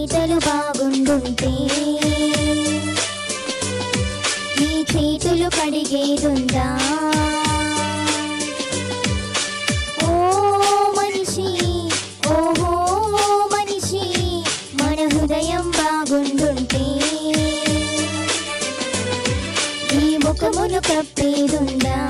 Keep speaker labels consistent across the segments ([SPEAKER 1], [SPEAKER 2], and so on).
[SPEAKER 1] చేతలు బాగుండుంటే నీ చేతులు కడిగేదుందా ఓ మనిషి ఓహో మనిషి మన హృదయం బాగుండుంటే ఈ ముఖమును కప్పేదుందా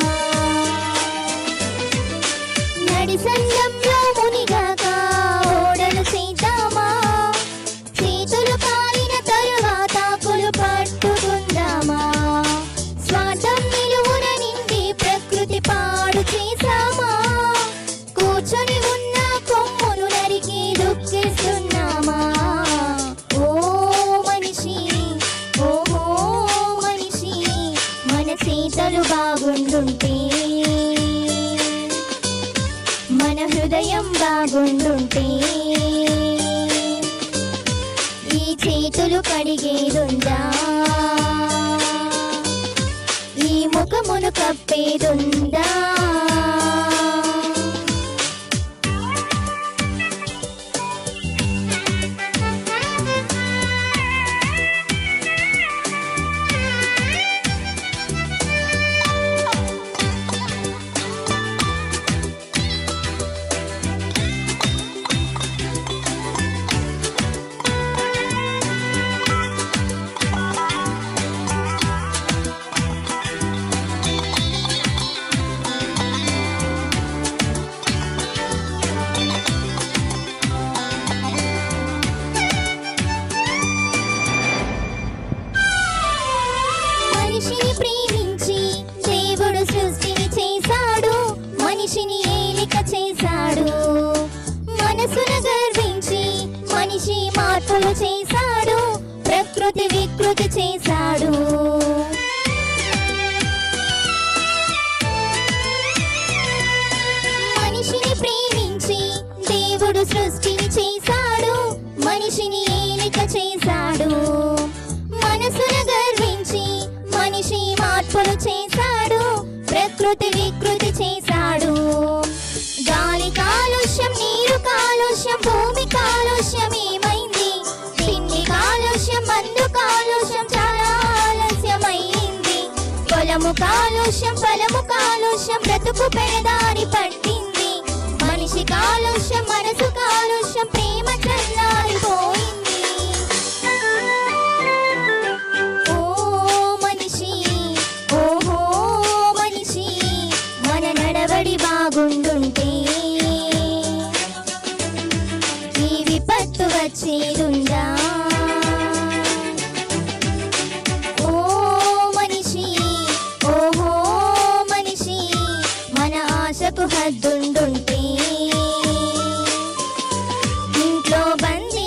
[SPEAKER 1] నడి సంఘంలో మునిగాక ఓడలు చేద్దామా చేతులు కాలిన తరువాత కులు పట్టుకుందామా స్వార్థం నిలువున నిండి ప్రకృతి పాడు చేసామా కూర్చొని ఉన్న కొమ్మును నరికి దుఃఖిస్తున్నామా ఓ మనిషి ఓహో మనిషి మన చేతలు బాగుండుంటే మన హృదయం బాగుండుంటే ఈ చేతులు కడిగేదుందా ఈ ముఖమును కప్పేదుందా మనిషిని ప్రేమించి దేవుడు సృష్టిని చేశాడు మనిషిని ఏలిక చేశాడు మనసును గర్వించి మనిషి మార్పులు చేశాడు ప్రకృతి వికృతి చేశాడు మనిషిని ప్రేమించి దేవుడు సృష్టిని చేశాడు మనిషిని ఏలిక చేశాడు మనసును గర్వించి మనిషి మార్పులు చేశాడు ప్రకృతి వికృతి చేశాడు గాలి కాలుష్యం నీరు కాలుష్యం భూమి కాలుష్యం ఏమైంది తిండి కాలుష్యం మందు కాలుష్యం చాలా ఆలస్యమైంది పొలము కాలుష్యం ఫలము కాలుష్యం బ్రతుకు పెడదారి పట్టింది మనిషి కాలుష్యం మనసు కాలుష్యం ప్రేమ చల్లారిపోయింది ఓ మనిషి ఓహో మనిషి మన నడవడి బాగుండుంటే ఈ విపత్తు వచ్చేదుందా ఓ మనిషి ఓహో మనిషి మన ఆశకు హద్దుండుంటే ఇంట్లో బందీ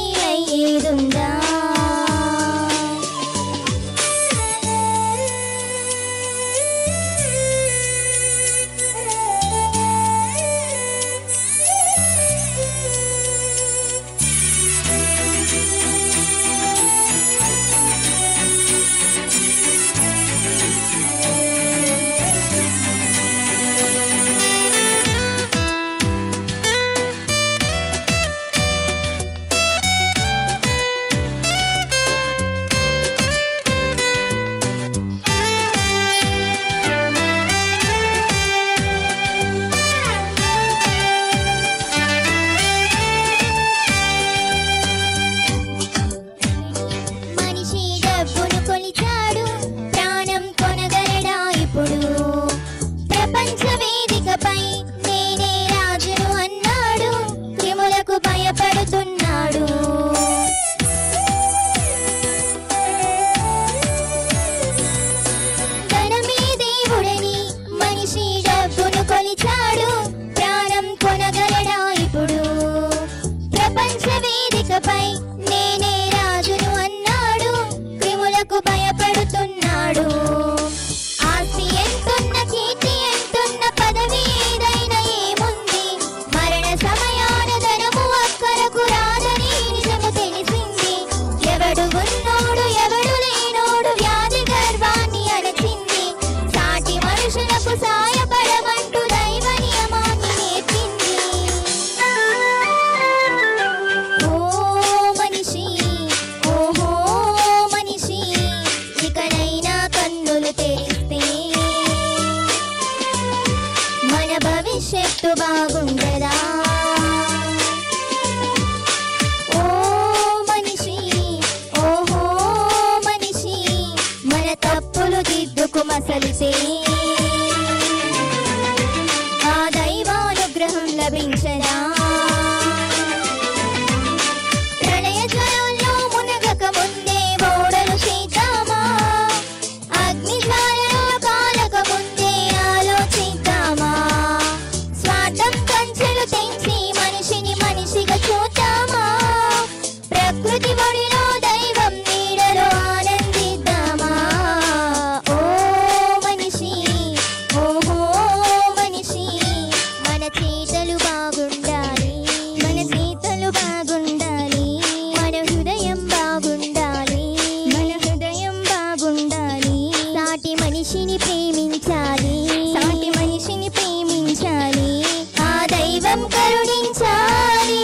[SPEAKER 1] ప్రకృతి ఒడిలో దైవం నీడలో ఆనందిద్దామా ఓ మనిషి ఓహో మనిషి మన చేతలు బాగుండాలి మన చేతలు బాగుండాలి మన హృదయం బాగుండాలి మన హృదయం బాగుండాలి సాటి మనిషిని ప్రేమించాలి సాటి మనిషిని ప్రేమించాలి ఆ దైవం కరుణించాలి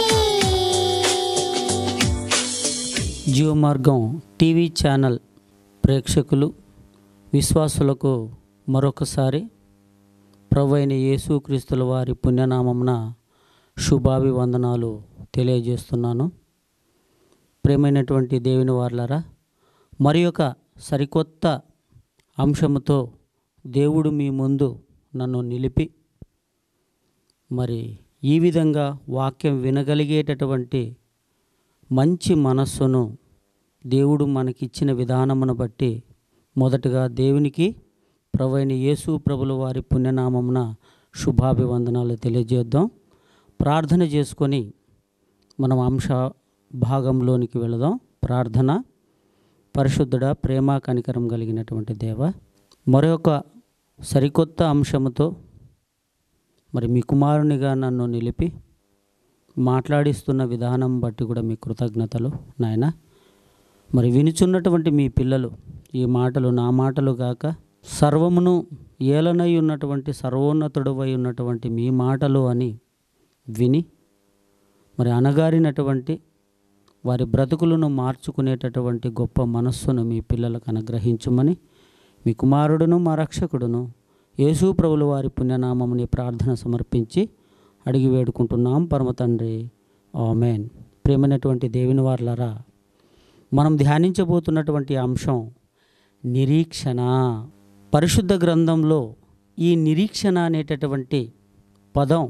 [SPEAKER 2] జీవమార్గం టీవీ ఛానల్ ప్రేక్షకులు విశ్వాసులకు మరొకసారి ప్రభు అయిన యేసుక్రీస్తుల వారి పుణ్యనామమున శుభాభివందనాలు తెలియజేస్తున్నాను ప్రేమైనటువంటి దేవుని వార్లరా మరి ఒక సరికొత్త అంశముతో దేవుడు మీ ముందు నన్ను నిలిపి మరి ఈ విధంగా వాక్యం వినగలిగేటటువంటి మంచి మనస్సును దేవుడు మనకిచ్చిన విధానమును బట్టి మొదటగా దేవునికి ప్రవైన యేసు ప్రభుల వారి పుణ్యనామమున శుభాభివందనాలు తెలియజేద్దాం ప్రార్థన చేసుకొని మనం అంశ భాగంలోనికి వెళదాం ప్రార్థన పరిశుద్ధుడ ప్రేమ కనికరం కలిగినటువంటి దేవ మరొక సరికొత్త అంశముతో మరి మీ కుమారునిగా నన్ను నిలిపి మాట్లాడిస్తున్న విధానం బట్టి కూడా మీ కృతజ్ఞతలు నాయన మరి వినుచున్నటువంటి మీ పిల్లలు ఈ మాటలు నా మాటలు కాక సర్వమును ఏలనై ఉన్నటువంటి సర్వోన్నతుడవై ఉన్నటువంటి మీ మాటలు అని విని మరి అనగారినటువంటి వారి బ్రతుకులను మార్చుకునేటటువంటి గొప్ప మనస్సును మీ పిల్లలకు అనుగ్రహించుమని మీ కుమారుడును మా రక్షకుడును యేసు ప్రభుల వారి పుణ్యనామముని ప్రార్థన సమర్పించి అడిగి వేడుకుంటున్నాం పరమ తండ్రి ఆమెన్ ప్రేమైనటువంటి దేవుని వార్లరా మనం ధ్యానించబోతున్నటువంటి అంశం నిరీక్షణ పరిశుద్ధ గ్రంథంలో ఈ నిరీక్షణ అనేటటువంటి పదం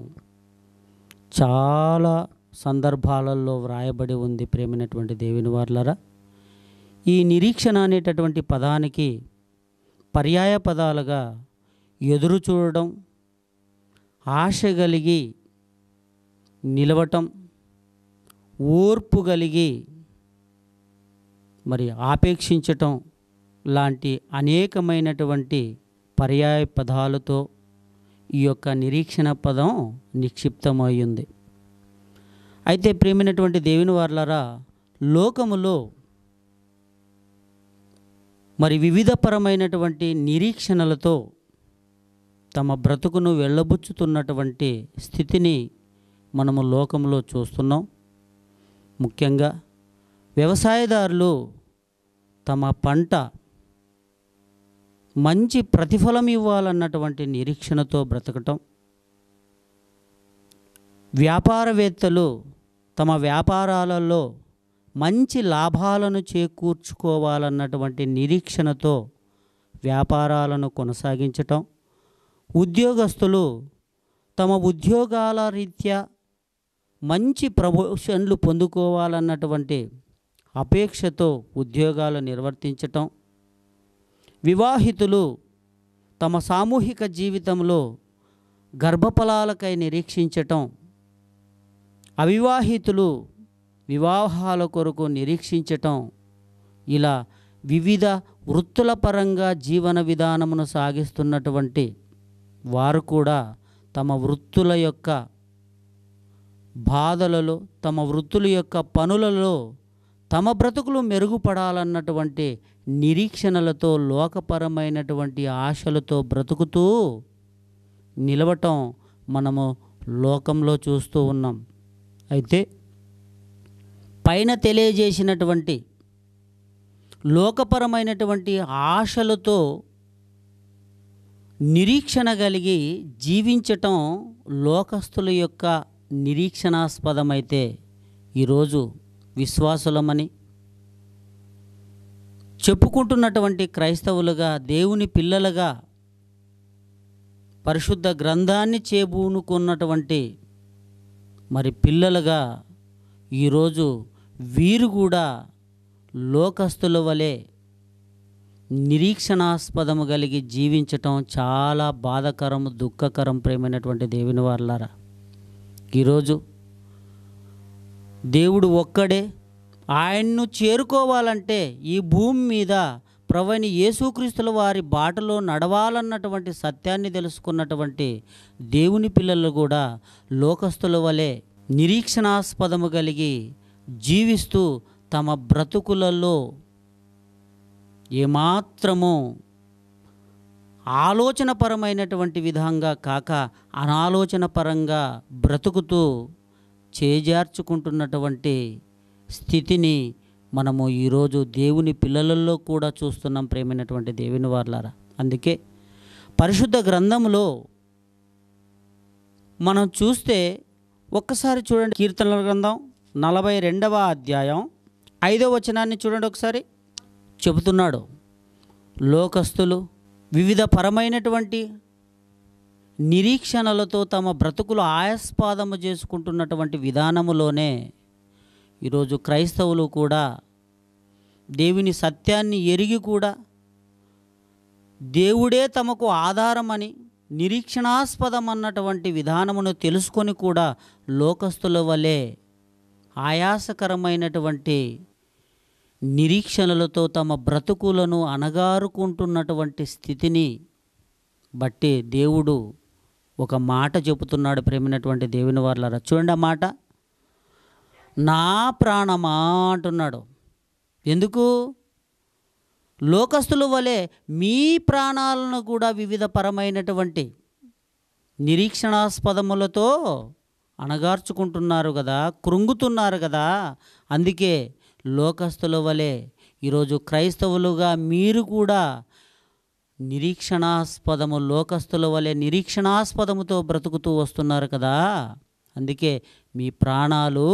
[SPEAKER 2] చాలా సందర్భాలలో వ్రాయబడి ఉంది ప్రేమైనటువంటి దేవుని వార్లరా ఈ నిరీక్షణ అనేటటువంటి పదానికి పర్యాయ పదాలుగా ఎదురు చూడడం ఆశ కలిగి నిలవటం ఓర్పు కలిగి మరి ఆపేక్షించటం లాంటి అనేకమైనటువంటి పర్యాయ పదాలతో ఈ యొక్క నిరీక్షణ పదం నిక్షిప్తమయ్యింది అయితే ప్రేమైనటువంటి దేవుని వార్లరా లోకములో మరి వివిధపరమైనటువంటి నిరీక్షణలతో తమ బ్రతుకును వెళ్ళబుచ్చుతున్నటువంటి స్థితిని మనము లోకంలో చూస్తున్నాం ముఖ్యంగా వ్యవసాయదారులు తమ పంట మంచి ప్రతిఫలం ఇవ్వాలన్నటువంటి నిరీక్షణతో బ్రతకటం వ్యాపారవేత్తలు తమ వ్యాపారాలలో మంచి లాభాలను చేకూర్చుకోవాలన్నటువంటి నిరీక్షణతో వ్యాపారాలను కొనసాగించటం ఉద్యోగస్తులు తమ ఉద్యోగాల రీత్యా మంచి ప్రమోషన్లు పొందుకోవాలన్నటువంటి అపేక్షతో ఉద్యోగాలు నిర్వర్తించటం వివాహితులు తమ సామూహిక జీవితంలో గర్భఫలాలకై నిరీక్షించటం అవివాహితులు వివాహాల కొరకు నిరీక్షించటం ఇలా వివిధ వృత్తుల పరంగా జీవన విధానమును సాగిస్తున్నటువంటి వారు కూడా తమ వృత్తుల యొక్క బాధలలో తమ వృత్తుల యొక్క పనులలో తమ బ్రతుకులు మెరుగుపడాలన్నటువంటి నిరీక్షణలతో లోకపరమైనటువంటి ఆశలతో బ్రతుకుతూ నిలవటం మనము లోకంలో చూస్తూ ఉన్నాం అయితే పైన తెలియజేసినటువంటి లోకపరమైనటువంటి ఆశలతో నిరీక్షణ కలిగి జీవించటం లోకస్తుల యొక్క నిరీక్షణాస్పదమైతే ఈరోజు విశ్వాసులమని చెప్పుకుంటున్నటువంటి క్రైస్తవులుగా దేవుని పిల్లలుగా పరిశుద్ధ గ్రంథాన్ని చేబూనుకున్నటువంటి మరి పిల్లలుగా ఈరోజు వీరు కూడా లోకస్తుల వలె నిరీక్షణాస్పదము కలిగి జీవించటం చాలా బాధకరం దుఃఖకరం ప్రేమైనటువంటి దేవుని వారలారా ఈరోజు దేవుడు ఒక్కడే ఆయన్ను చేరుకోవాలంటే ఈ భూమి మీద ప్రవణి యేసుక్రీస్తుల వారి బాటలో నడవాలన్నటువంటి సత్యాన్ని తెలుసుకున్నటువంటి దేవుని పిల్లలు కూడా లోకస్తుల వలె నిరీక్షణాస్పదము కలిగి జీవిస్తూ తమ బ్రతుకులలో ఏమాత్రము ఆలోచనపరమైనటువంటి విధంగా కాక అనాలోచన పరంగా బ్రతుకుతూ చేజార్చుకుంటున్నటువంటి స్థితిని మనము ఈరోజు దేవుని పిల్లలలో కూడా చూస్తున్నాం ప్రేమైనటువంటి దేవుని వార్లారా అందుకే పరిశుద్ధ గ్రంథములో మనం చూస్తే ఒక్కసారి చూడండి కీర్తనల గ్రంథం నలభై రెండవ అధ్యాయం ఐదవ వచనాన్ని చూడండి ఒకసారి చెబుతున్నాడు లోకస్తులు వివిధ పరమైనటువంటి నిరీక్షణలతో తమ బ్రతుకులు ఆయాస్పాదము చేసుకుంటున్నటువంటి విధానములోనే ఈరోజు క్రైస్తవులు కూడా దేవుని సత్యాన్ని ఎరిగి కూడా దేవుడే తమకు ఆధారమని నిరీక్షణాస్పదం అన్నటువంటి విధానమును తెలుసుకొని కూడా లోకస్తుల వలె ఆయాసకరమైనటువంటి నిరీక్షణలతో తమ బ్రతుకులను అణగారుకుంటున్నటువంటి స్థితిని బట్టి దేవుడు ఒక మాట చెబుతున్నాడు ప్రేమైనటువంటి దేవుని వాళ్ళ చూడండి ఆ మాట నా ప్రాణమా అంటున్నాడు ఎందుకు లోకస్తుల వలె మీ ప్రాణాలను కూడా వివిధ పరమైనటువంటి నిరీక్షణాస్పదములతో అణగార్చుకుంటున్నారు కదా కృంగుతున్నారు కదా అందుకే లోకస్తుల వలె ఈరోజు క్రైస్తవులుగా మీరు కూడా నిరీక్షణాస్పదము లోకస్తుల వలె నిరీక్షణాస్పదముతో బ్రతుకుతూ వస్తున్నారు కదా అందుకే మీ ప్రాణాలు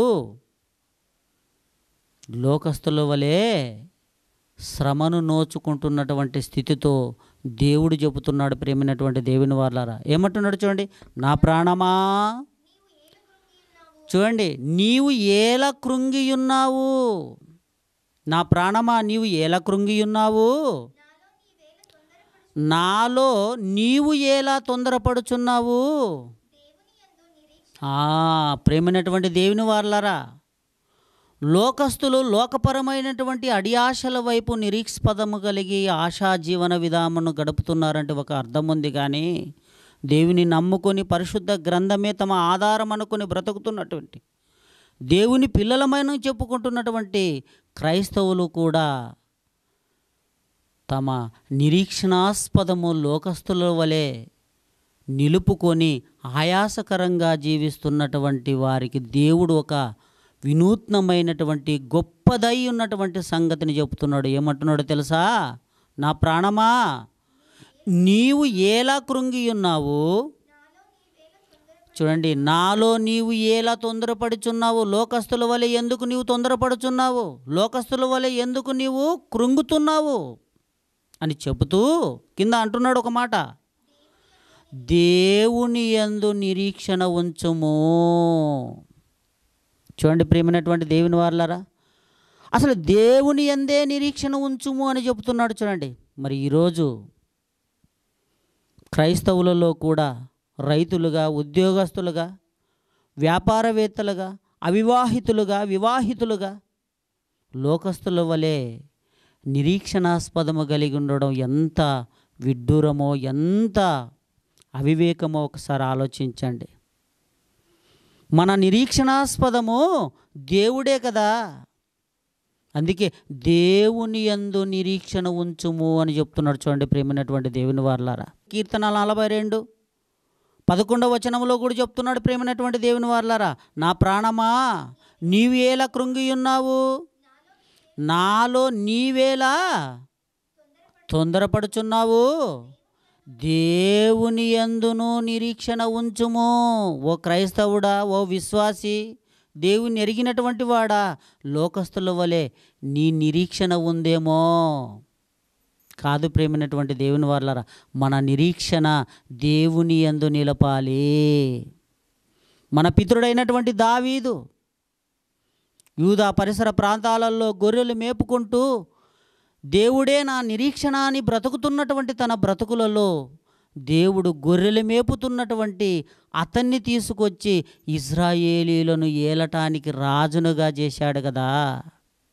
[SPEAKER 2] లోకస్తుల వలె శ్రమను నోచుకుంటున్నటువంటి స్థితితో దేవుడు చెబుతున్నాడు ప్రేమైనటువంటి దేవుని వాళ్ళారా ఏమంటున్నాడు చూడండి నా ప్రాణమా చూడండి నీవు ఏల కృంగియున్నావు నా ప్రాణమా నీవు ఏల కృంగియున్నావు నాలో నీవు ఎలా తొందరపడుచున్నావు ఆ, ప్రేమైనటువంటి దేవుని వారలారా లోకస్తులు లోకపరమైనటువంటి అడియాశల వైపు నిరీక్షపదము కలిగి ఆశా జీవన విధానమును గడుపుతున్నారంటే ఒక అర్థం ఉంది కానీ దేవుని నమ్ముకొని పరిశుద్ధ గ్రంథమే తమ ఆధారం అనుకొని బ్రతుకుతున్నటువంటి దేవుని పిల్లలమైన చెప్పుకుంటున్నటువంటి క్రైస్తవులు కూడా తమ నిరీక్షణాస్పదము లోకస్తుల వలె నిలుపుకొని ఆయాసకరంగా జీవిస్తున్నటువంటి వారికి దేవుడు ఒక వినూత్నమైనటువంటి గొప్పదై ఉన్నటువంటి సంగతిని చెప్తున్నాడు ఏమంటున్నాడు తెలుసా నా ప్రాణమా నీవు ఎలా కృంగి ఉన్నావు చూడండి నాలో నీవు ఎలా తొందరపడుచున్నావు లోకస్తుల వలె ఎందుకు నీవు తొందరపడుచున్నావు లోకస్తుల వలె ఎందుకు నీవు కృంగుతున్నావు అని చెబుతూ కింద అంటున్నాడు ఒక మాట దేవుని యందు నిరీక్షణ ఉంచుము చూడండి ప్రేమైనటువంటి దేవుని వారలారా అసలు దేవుని ఎందే నిరీక్షణ ఉంచుము అని చెబుతున్నాడు చూడండి మరి ఈరోజు క్రైస్తవులలో కూడా రైతులుగా ఉద్యోగస్తులుగా వ్యాపారవేత్తలుగా అవివాహితులుగా వివాహితులుగా లోకస్తుల వలె నిరీక్షణాస్పదము కలిగి ఉండడం ఎంత విడ్డూరమో ఎంత అవివేకమో ఒకసారి ఆలోచించండి మన నిరీక్షణాస్పదము దేవుడే కదా అందుకే దేవుని యందు నిరీక్షణ ఉంచుము అని చెప్తున్నాడు చూడండి ప్రేమైనటువంటి దేవుని వారలారా కీర్తన నలభై రెండు పదకొండవ వచనంలో కూడా చెప్తున్నాడు ప్రేమైనటువంటి దేవుని వారలారా నా ప్రాణమా నీవు ఎలా కృంగి ఉన్నావు నాలో నీవేలా తొందరపడుచున్నావు దేవుని యందును నిరీక్షణ ఉంచుము ఓ క్రైస్తవుడా ఓ విశ్వాసి దేవుని ఎరిగినటువంటి వాడా లోకస్తుల వలె నీ నిరీక్షణ ఉందేమో కాదు ప్రేమైనటువంటి దేవుని వాళ్ళరా మన నిరీక్షణ దేవుని యందు నిలపాలి మన పితరుడైనటువంటి దావీదు యూదా పరిసర ప్రాంతాలలో గొర్రెలు మేపుకుంటూ దేవుడే నా నిరీక్షణ అని బ్రతుకుతున్నటువంటి తన బ్రతుకులలో దేవుడు గొర్రెలు మేపుతున్నటువంటి అతన్ని తీసుకొచ్చి ఇజ్రాయేలీలను ఏలటానికి రాజునుగా చేశాడు కదా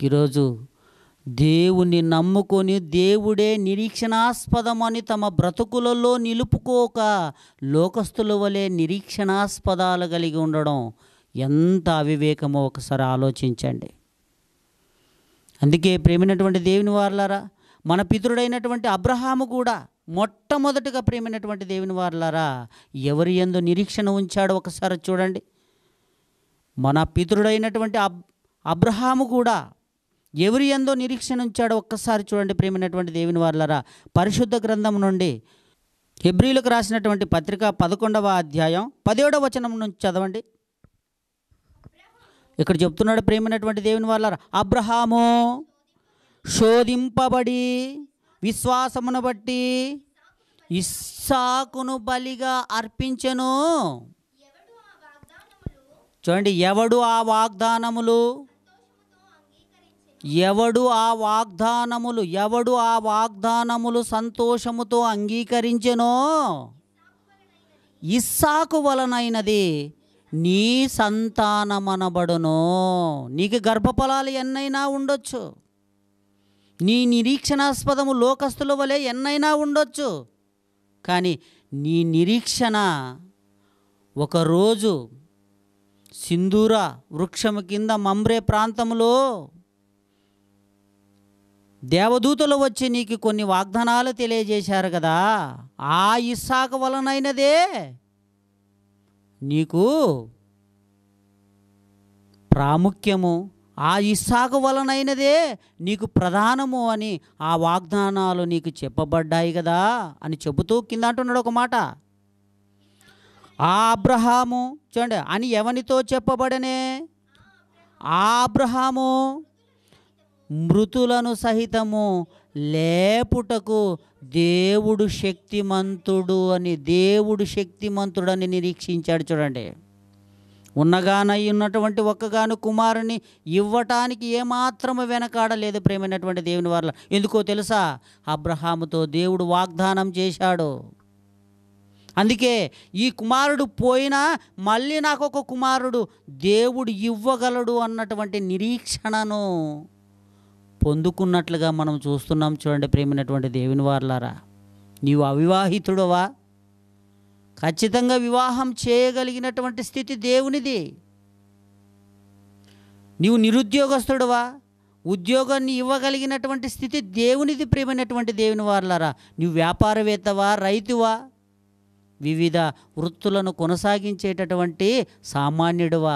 [SPEAKER 2] ఈరోజు దేవుని నమ్ముకొని దేవుడే నిరీక్షణాస్పదమని తమ బ్రతుకులలో నిలుపుకోక లోకస్తుల వలె నిరీక్షణాస్పదాలు కలిగి ఉండడం ఎంత అవివేకమో ఒకసారి ఆలోచించండి అందుకే ప్రేమైనటువంటి దేవుని వారలారా మన పితరుడైనటువంటి అబ్రహాము కూడా మొట్టమొదటిగా ప్రేమైనటువంటి దేవుని వారలారా ఎవరి ఎందు నిరీక్షణ ఉంచాడో ఒకసారి చూడండి మన పితరుడైనటువంటి అబ్ అబ్రహాము కూడా ఎవరి ఎందో నిరీక్షణ ఉంచాడో ఒక్కసారి చూడండి ప్రేమైనటువంటి దేవుని వారలారా పరిశుద్ధ గ్రంథం నుండి హెబ్రిలకు రాసినటువంటి పత్రిక పదకొండవ అధ్యాయం పదిహేడవ వచనం నుంచి చదవండి ఇక్కడ చెప్తున్నాడు ప్రేమైనటువంటి దేవుని వాళ్ళ అబ్రహాము శోధింపబడి విశ్వాసమును బట్టి ఇస్సాకును బలిగా అర్పించెను చూడండి ఎవడు ఆ వాగ్దానములు ఎవడు ఆ వాగ్దానములు ఎవడు ఆ వాగ్దానములు సంతోషముతో అంగీకరించెనో ఇస్సాకు వలనైనది నీ సంతానమనబడును నీకు గర్భఫలాలు ఎన్నైనా ఉండొచ్చు నీ నిరీక్షణాస్పదము లోకస్తుల వలె ఎన్నైనా ఉండొచ్చు కానీ నీ నిరీక్షణ ఒకరోజు సింధూర వృక్షము కింద మమ్రే ప్రాంతంలో దేవదూతలు వచ్చి నీకు కొన్ని వాగ్దానాలు తెలియజేశారు కదా ఆ ఇస్సాకు వలనైనదే నీకు ప్రాముఖ్యము ఆ ఇస్సాకు వలనైనదే నీకు ప్రధానము అని ఆ వాగ్దానాలు నీకు చెప్పబడ్డాయి కదా అని చెబుతూ కింద అంటున్నాడు ఒక మాట ఆ అబ్రహాము చూడండి అని ఎవనితో చెప్పబడనే ఆ అబ్రహాము మృతులను సహితము లేపుటకు దేవుడు శక్తిమంతుడు అని దేవుడు శక్తిమంతుడని నిరీక్షించాడు చూడండి ఉన్నగానై ఉన్నటువంటి ఒక్కగాను కుమారుని ఇవ్వటానికి ఏమాత్రము వెనకాడలేదు ప్రేమైనటువంటి దేవుని వాళ్ళ ఎందుకో తెలుసా అబ్రహాముతో దేవుడు వాగ్దానం చేశాడు అందుకే ఈ కుమారుడు పోయినా మళ్ళీ నాకు ఒక కుమారుడు దేవుడు ఇవ్వగలడు అన్నటువంటి నిరీక్షణను పొందుకున్నట్లుగా మనం చూస్తున్నాం చూడండి ప్రేమైనటువంటి దేవుని వార్లారా నీవు అవివాహితుడవా ఖచ్చితంగా వివాహం చేయగలిగినటువంటి స్థితి దేవునిది నీవు నిరుద్యోగస్తుడవా ఉద్యోగాన్ని ఇవ్వగలిగినటువంటి స్థితి దేవునిది ప్రియమైనటువంటి దేవుని వారలారా నీవు వ్యాపారవేత్తవా రైతువా వివిధ వృత్తులను కొనసాగించేటటువంటి సామాన్యుడువా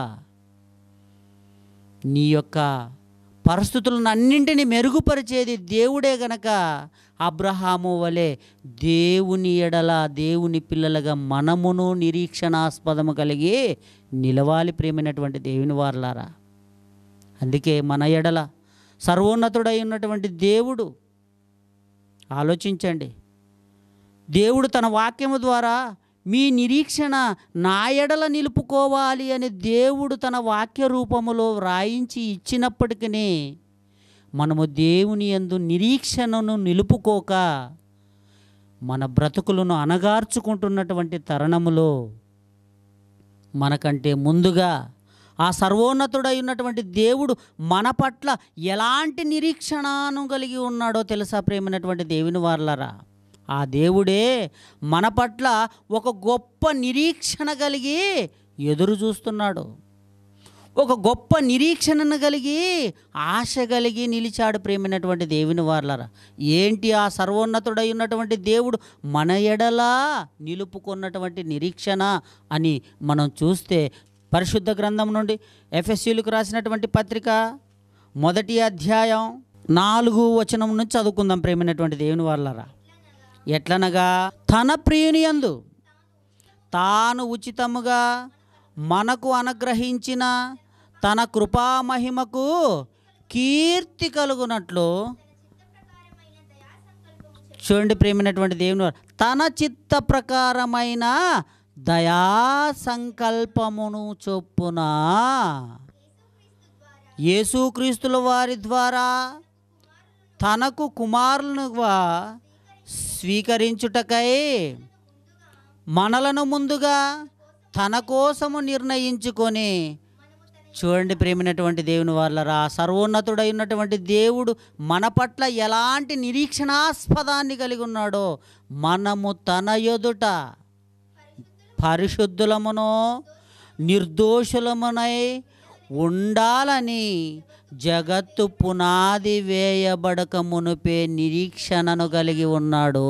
[SPEAKER 2] నీ యొక్క పరిస్థితులను అన్నింటినీ మెరుగుపరిచేది దేవుడే గనక అబ్రహాము వలె దేవుని ఎడల దేవుని పిల్లలుగా మనమును నిరీక్షణాస్పదము కలిగి నిలవాలి ప్రేమైనటువంటి దేవుని వారలారా అందుకే మన ఎడల సర్వోన్నతుడై ఉన్నటువంటి దేవుడు ఆలోచించండి దేవుడు తన వాక్యము ద్వారా మీ నిరీక్షణ నా ఎడల నిలుపుకోవాలి అని దేవుడు తన వాక్య రూపములో వ్రాయించి ఇచ్చినప్పటికీ మనము దేవుని యందు నిరీక్షణను నిలుపుకోక మన బ్రతుకులను అనగార్చుకుంటున్నటువంటి తరుణములో మనకంటే ముందుగా ఆ సర్వోన్నతుడై ఉన్నటువంటి దేవుడు మన పట్ల ఎలాంటి నిరీక్షణను కలిగి ఉన్నాడో తెలుసా ప్రేమైనటువంటి దేవుని వార్లరా ఆ దేవుడే మన పట్ల ఒక గొప్ప నిరీక్షణ కలిగి ఎదురు చూస్తున్నాడు ఒక గొప్ప నిరీక్షణను కలిగి ఆశ కలిగి నిలిచాడు ప్రేమైనటువంటి దేవుని వార్లరా ఏంటి ఆ సర్వోన్నతుడై ఉన్నటువంటి దేవుడు మన ఎడలా నిలుపుకున్నటువంటి నిరీక్షణ అని మనం చూస్తే పరిశుద్ధ గ్రంథం నుండి ఎఫ్ఎస్సీలకు రాసినటువంటి పత్రిక మొదటి అధ్యాయం నాలుగు వచనం నుంచి చదువుకుందాం ప్రేమైనటువంటి దేవుని వాళ్ళరా ఎట్లనగా తన ప్రియుని యందు తాను ఉచితముగా మనకు అనుగ్రహించిన తన కృపామహిమకు కీర్తి కలుగునట్లు చూడండి ప్రేమైనటువంటి దేవుని వారు తన చిత్త ప్రకారమైన దయా సంకల్పమును చొప్పున యేసుక్రీస్తుల వారి ద్వారా తనకు కుమారులుగా స్వీకరించుటకై మనలను ముందుగా తన కోసము నిర్ణయించుకొని చూడండి ప్రేమైనటువంటి దేవుని వాళ్ళరా సర్వోన్నతుడైనటువంటి దేవుడు మన పట్ల ఎలాంటి నిరీక్షణాస్పదాన్ని కలిగి ఉన్నాడో మనము తన ఎదుట పరిశుద్ధులమునో నిర్దోషులమునై ఉండాలని జగత్తు పునాది వేయబడక మునుపే నిరీక్షణను కలిగి ఉన్నాడు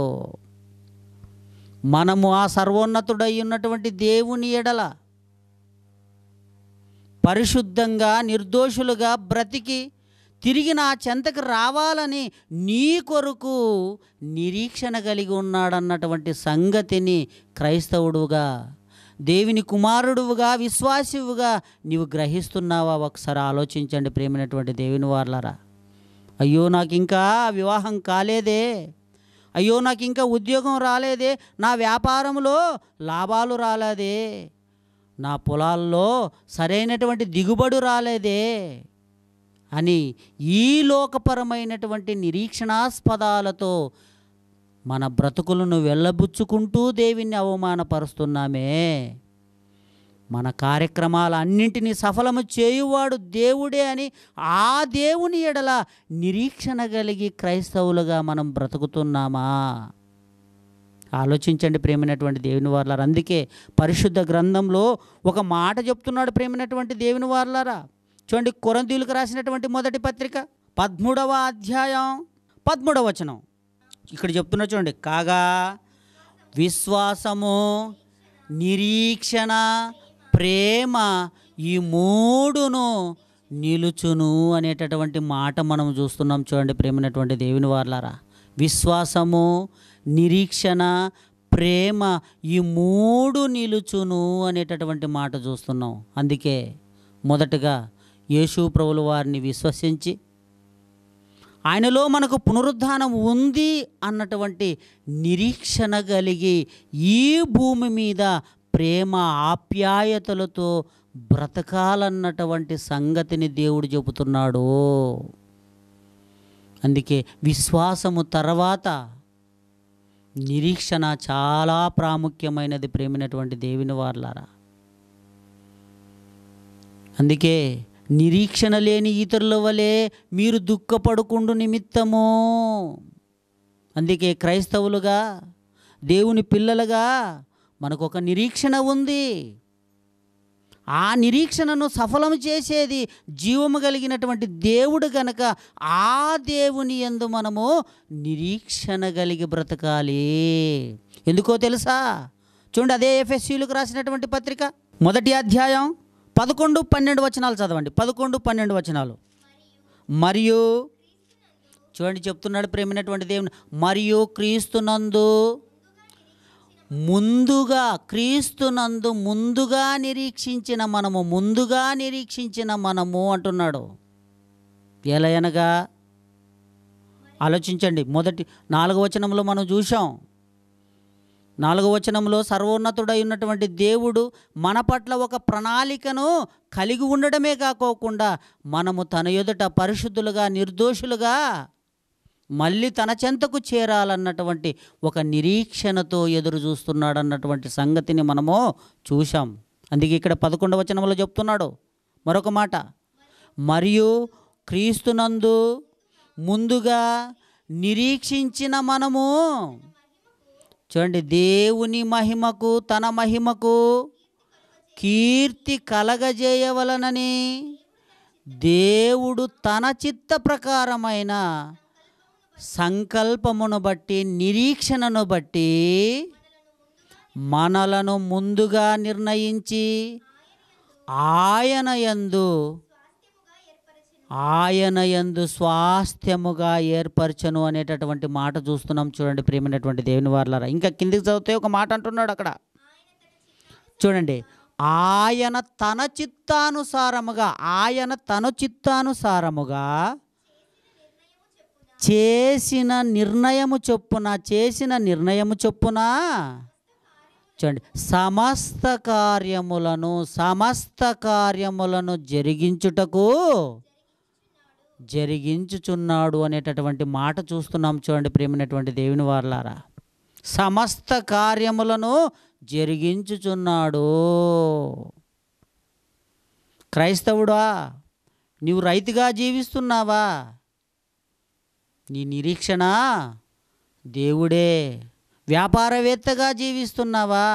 [SPEAKER 2] మనము ఆ సర్వోన్నతుడై ఉన్నటువంటి దేవుని ఎడల పరిశుద్ధంగా నిర్దోషులుగా బ్రతికి తిరిగి నా చెంతకు రావాలని నీ కొరకు నిరీక్షణ కలిగి ఉన్నాడన్నటువంటి సంగతిని క్రైస్తవుడుగా దేవుని కుమారుడువుగా విశ్వాసివుగా నీవు గ్రహిస్తున్నావా ఒకసారి ఆలోచించండి ప్రేమైనటువంటి దేవుని వాళ్ళరా అయ్యో నాకు ఇంకా వివాహం కాలేదే అయ్యో నాకు ఇంకా ఉద్యోగం రాలేదే నా వ్యాపారంలో లాభాలు రాలేదే నా పొలాల్లో సరైనటువంటి దిగుబడి రాలేదే అని ఈ లోకపరమైనటువంటి నిరీక్షణాస్పదాలతో మన బ్రతుకులను వెళ్ళబుచ్చుకుంటూ దేవుణ్ణి అవమానపరుస్తున్నామే మన కార్యక్రమాలన్నింటినీ సఫలము చేయువాడు దేవుడే అని ఆ దేవుని ఎడల నిరీక్షణ కలిగి క్రైస్తవులుగా మనం బ్రతుకుతున్నామా ఆలోచించండి ప్రేమైనటువంటి దేవుని వార్లారా అందుకే పరిశుద్ధ గ్రంథంలో ఒక మాట చెప్తున్నాడు ప్రేమైనటువంటి దేవుని వార్లారా చూడండి కొరందీలకు రాసినటువంటి మొదటి పత్రిక పదమూడవ అధ్యాయం పదమూడవ వచనం ఇక్కడ చెప్తున్నా చూడండి కాగా విశ్వాసము నిరీక్షణ ప్రేమ ఈ మూడును నిలుచును అనేటటువంటి మాట మనం చూస్తున్నాం చూడండి ప్రేమైనటువంటి దేవుని వార్లారా విశ్వాసము నిరీక్షణ ప్రేమ ఈ మూడు నిలుచును అనేటటువంటి మాట చూస్తున్నాం అందుకే మొదటగా యేసు ప్రభుల వారిని విశ్వసించి ఆయనలో మనకు పునరుద్ధానం ఉంది అన్నటువంటి నిరీక్షణ కలిగి ఈ భూమి మీద ప్రేమ ఆప్యాయతలతో బ్రతకాలన్నటువంటి సంగతిని దేవుడు చెబుతున్నాడు అందుకే విశ్వాసము తర్వాత నిరీక్షణ చాలా ప్రాముఖ్యమైనది ప్రేమైనటువంటి దేవుని వార్లారా అందుకే నిరీక్షణ లేని ఇతరుల వలె మీరు దుఃఖపడుకుండు నిమిత్తము అందుకే క్రైస్తవులుగా దేవుని పిల్లలుగా మనకు ఒక నిరీక్షణ ఉంది ఆ నిరీక్షణను సఫలం చేసేది జీవము కలిగినటువంటి దేవుడు గనక ఆ దేవుని యందు మనము నిరీక్షణ కలిగి బ్రతకాలి ఎందుకో తెలుసా చూడండి అదే ఎఫ్ఎస్సీలకు రాసినటువంటి పత్రిక మొదటి అధ్యాయం పదకొండు పన్నెండు వచనాలు చదవండి పదకొండు పన్నెండు వచనాలు మరియు చూడండి చెప్తున్నాడు ప్రేమైనటువంటి దేవుని మరియు క్రీస్తునందు ముందుగా క్రీస్తునందు ముందుగా నిరీక్షించిన మనము ముందుగా నిరీక్షించిన మనము అంటున్నాడు ఎలా అనగా ఆలోచించండి మొదటి నాలుగవ వచనంలో మనం చూసాం నాలుగవ వచనంలో సర్వోన్నతుడై ఉన్నటువంటి దేవుడు మన పట్ల ఒక ప్రణాళికను కలిగి ఉండడమే కాకోకుండా మనము తన ఎదుట పరిశుద్ధులుగా నిర్దోషులుగా మళ్ళీ తన చెంతకు చేరాలన్నటువంటి ఒక నిరీక్షణతో ఎదురు చూస్తున్నాడు అన్నటువంటి సంగతిని మనము చూశాం అందుకే ఇక్కడ పదకొండవ వచనంలో చెప్తున్నాడు మరొక మాట మరియు క్రీస్తునందు ముందుగా నిరీక్షించిన మనము చూడండి దేవుని మహిమకు తన మహిమకు కీర్తి కలగజేయవలనని దేవుడు తన చిత్త ప్రకారమైన సంకల్పమును బట్టి నిరీక్షణను బట్టి మనలను ముందుగా నిర్ణయించి ఆయన యందు ఆయన యందు స్వాస్థ్యముగా ఏర్పరచను అనేటటువంటి మాట చూస్తున్నాం చూడండి ప్రేమైనటువంటి దేవుని వార్లారా ఇంకా కిందికి చదివితే ఒక మాట అంటున్నాడు అక్కడ చూడండి ఆయన తన చిత్తానుసారముగా ఆయన తన చిత్తానుసారముగా చేసిన నిర్ణయము చొప్పున చేసిన నిర్ణయము చొప్పున చూడండి సమస్త కార్యములను సమస్త కార్యములను జరిగించుటకు జరిగించుచున్నాడు అనేటటువంటి మాట చూస్తున్నాం చూడండి ప్రేమైనటువంటి దేవుని వార్లారా సమస్త కార్యములను జరిగించుచున్నాడు క్రైస్తవుడా నీవు రైతుగా జీవిస్తున్నావా నీ నిరీక్షణ దేవుడే వ్యాపారవేత్తగా జీవిస్తున్నావా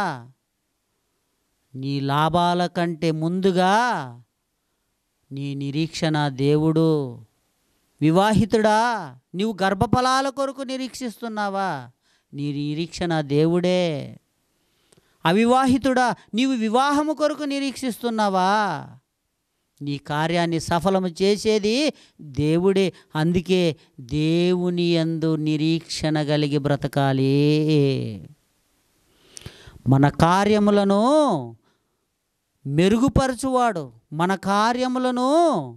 [SPEAKER 2] నీ లాభాల కంటే ముందుగా నీ నిరీక్షణ దేవుడు వివాహితుడా నీవు గర్భఫలాల కొరకు నిరీక్షిస్తున్నావా నీ నిరీక్షణ దేవుడే అవివాహితుడా నీవు వివాహము కొరకు నిరీక్షిస్తున్నావా నీ కార్యాన్ని సఫలము చేసేది దేవుడే అందుకే దేవుని యందు నిరీక్షణ కలిగి బ్రతకాలి మన కార్యములను మెరుగుపరచువాడు మన కార్యములను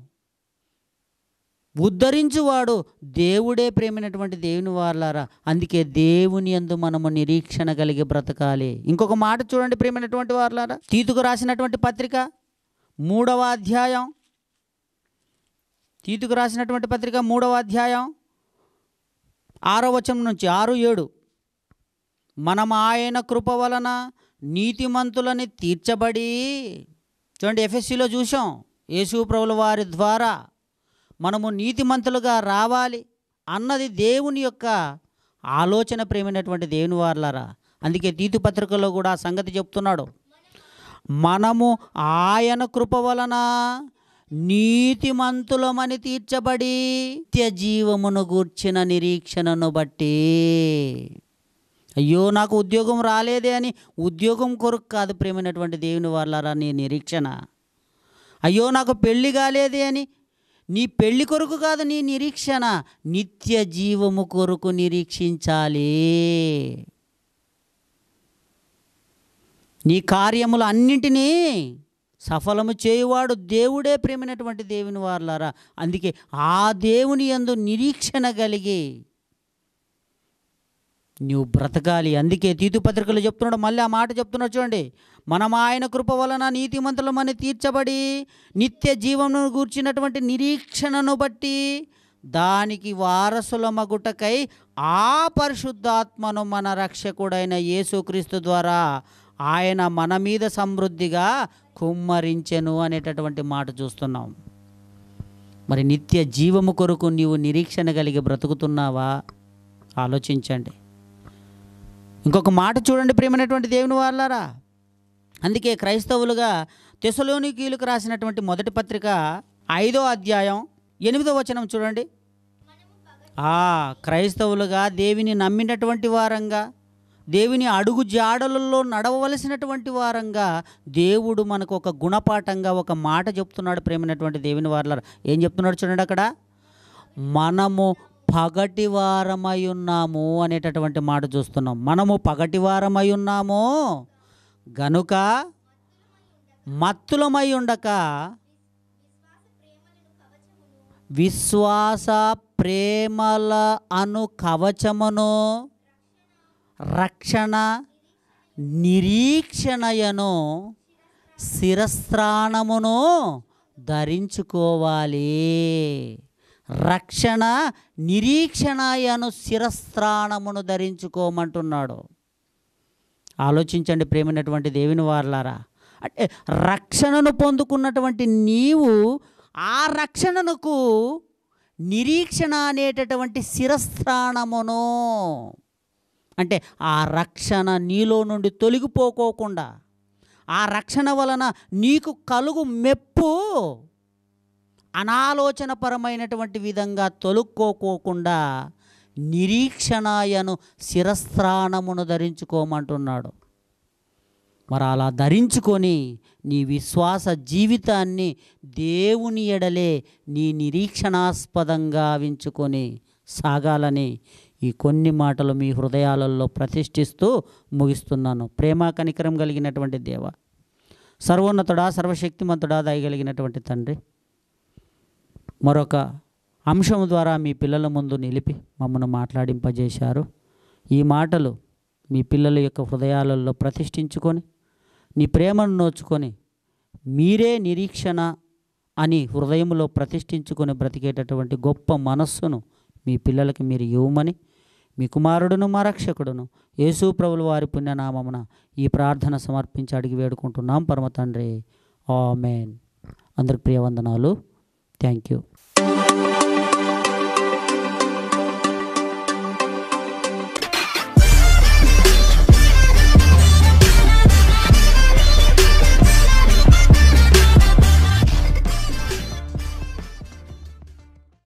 [SPEAKER 2] ఉద్ధరించువాడు దేవుడే ప్రేమైనటువంటి దేవుని వాళ్ళారా అందుకే దేవుని యందు మనము నిరీక్షణ కలిగి బ్రతకాలి ఇంకొక మాట చూడండి ప్రేమైనటువంటి వాళ్ళారా తీతుకు రాసినటువంటి పత్రిక మూడవ అధ్యాయం తీతుకు రాసినటువంటి పత్రిక మూడవ అధ్యాయం ఆరో వచనం నుంచి ఆరు ఏడు మనం ఆయన కృప వలన నీతిమంతులని తీర్చబడి చూడండి ఎఫ్ఎస్సిలో చూసాం యేసు ప్రభుల వారి ద్వారా మనము నీతిమంతులుగా రావాలి అన్నది దేవుని యొక్క ఆలోచన ప్రేమైనటువంటి దేవుని వార్లారా అందుకే తీతు పత్రికలో కూడా ఆ సంగతి చెప్తున్నాడు మనము ఆయన కృప వలన నీతిమంతులమని తీర్చబడి నిత్య జీవమును గూర్చిన నిరీక్షణను బట్టి అయ్యో నాకు ఉద్యోగం రాలేదే అని ఉద్యోగం కొరకు కాదు ప్రేమైనటువంటి దేవుని వాళ్ళారా నీ నిరీక్షణ అయ్యో నాకు పెళ్ళి కాలేదే అని నీ పెళ్లి కొరకు కాదు నీ నిరీక్షణ నిత్య జీవము కొరకు నిరీక్షించాలి నీ కార్యములు అన్నింటినీ సఫలము చేయువాడు దేవుడే ప్రేమైనటువంటి దేవుని వారులారా అందుకే ఆ దేవుని యందు నిరీక్షణ కలిగి నువ్వు బ్రతకాలి అందుకే తీతు పత్రికలు చెప్తున్నాడు మళ్ళీ ఆ మాట చెప్తున్నాడు చూడండి మనం ఆయన కృప వలన నీతిమంతులమని తీర్చబడి నిత్య జీవమును గూర్చినటువంటి నిరీక్షణను బట్టి దానికి వారసుల మగుటకై ఆ పరిశుద్ధాత్మను మన రక్షకుడైన యేసుక్రీస్తు ద్వారా ఆయన మన మీద సమృద్ధిగా కుమ్మరించెను అనేటటువంటి మాట చూస్తున్నాం మరి నిత్య జీవము కొరకు నీవు నిరీక్షణ కలిగి బ్రతుకుతున్నావా ఆలోచించండి ఇంకొక మాట చూడండి ప్రియమైనటువంటి దేవుని వాళ్ళారా అందుకే క్రైస్తవులుగా తెసలోనికీలకు రాసినటువంటి మొదటి పత్రిక ఐదో అధ్యాయం ఎనిమిదో వచనం చూడండి ఆ క్రైస్తవులుగా దేవిని నమ్మినటువంటి వారంగా దేవుని అడుగు జాడలలో నడవవలసినటువంటి వారంగా దేవుడు మనకు ఒక గుణపాఠంగా ఒక మాట చెప్తున్నాడు ప్రేమైనటువంటి దేవుని వారల ఏం చెప్తున్నాడు చూడండి అక్కడ మనము పగటి వారమై ఉన్నాము అనేటటువంటి మాట చూస్తున్నాం మనము పగటి వారమై ఉన్నాము గనుక మత్తులమై ఉండక విశ్వాస ప్రేమల అను కవచమును రక్షణ నిరీక్షణయను శిరస్త్రాణమును ధరించుకోవాలి రక్షణ నిరీక్షణయను శిరస్త్రాణమును ధరించుకోమంటున్నాడు ఆలోచించండి ప్రేమైనటువంటి దేవుని వారలారా అంటే రక్షణను పొందుకున్నటువంటి నీవు ఆ రక్షణకు నిరీక్షణ అనేటటువంటి శిరస్త్రాణమును అంటే ఆ రక్షణ నీలో నుండి తొలగిపోకోకుండా ఆ రక్షణ వలన నీకు కలుగు మెప్పు అనాలోచనపరమైనటువంటి విధంగా తొలుక్కోకోకుండా నిరీక్షణాయను శిరస్త్రాణమును ధరించుకోమంటున్నాడు మరి అలా ధరించుకొని నీ విశ్వాస జీవితాన్ని దేవుని ఎడలే నీ నిరీక్షణాస్పదంగా వించుకొని సాగాలని ఈ కొన్ని మాటలు మీ హృదయాలలో ప్రతిష్ఠిస్తూ ముగిస్తున్నాను ప్రేమ కనికరం కలిగినటువంటి దేవ సర్వోన్నతుడా సర్వశక్తిమంతుడా దయగలిగినటువంటి తండ్రి మరొక అంశం ద్వారా మీ పిల్లల ముందు నిలిపి మమ్మల్ని మాట్లాడింపజేశారు ఈ మాటలు మీ పిల్లల యొక్క హృదయాలలో ప్రతిష్ఠించుకొని నీ ప్రేమను నోచుకొని మీరే నిరీక్షణ అని హృదయంలో ప్రతిష్ఠించుకొని బ్రతికేటటువంటి గొప్ప మనస్సును మీ పిల్లలకి మీరు ఇవ్వమని మీ కుమారుడును మా రక్షకుడును యేసు ప్రభుల వారి పుణ్యనామమున ఈ ప్రార్థన సమర్పించి అడిగి వేడుకుంటున్నాం పరమ తండ్రి ఆమెన్ అందరికి ప్రియవందనాలు థ్యాంక్ యూ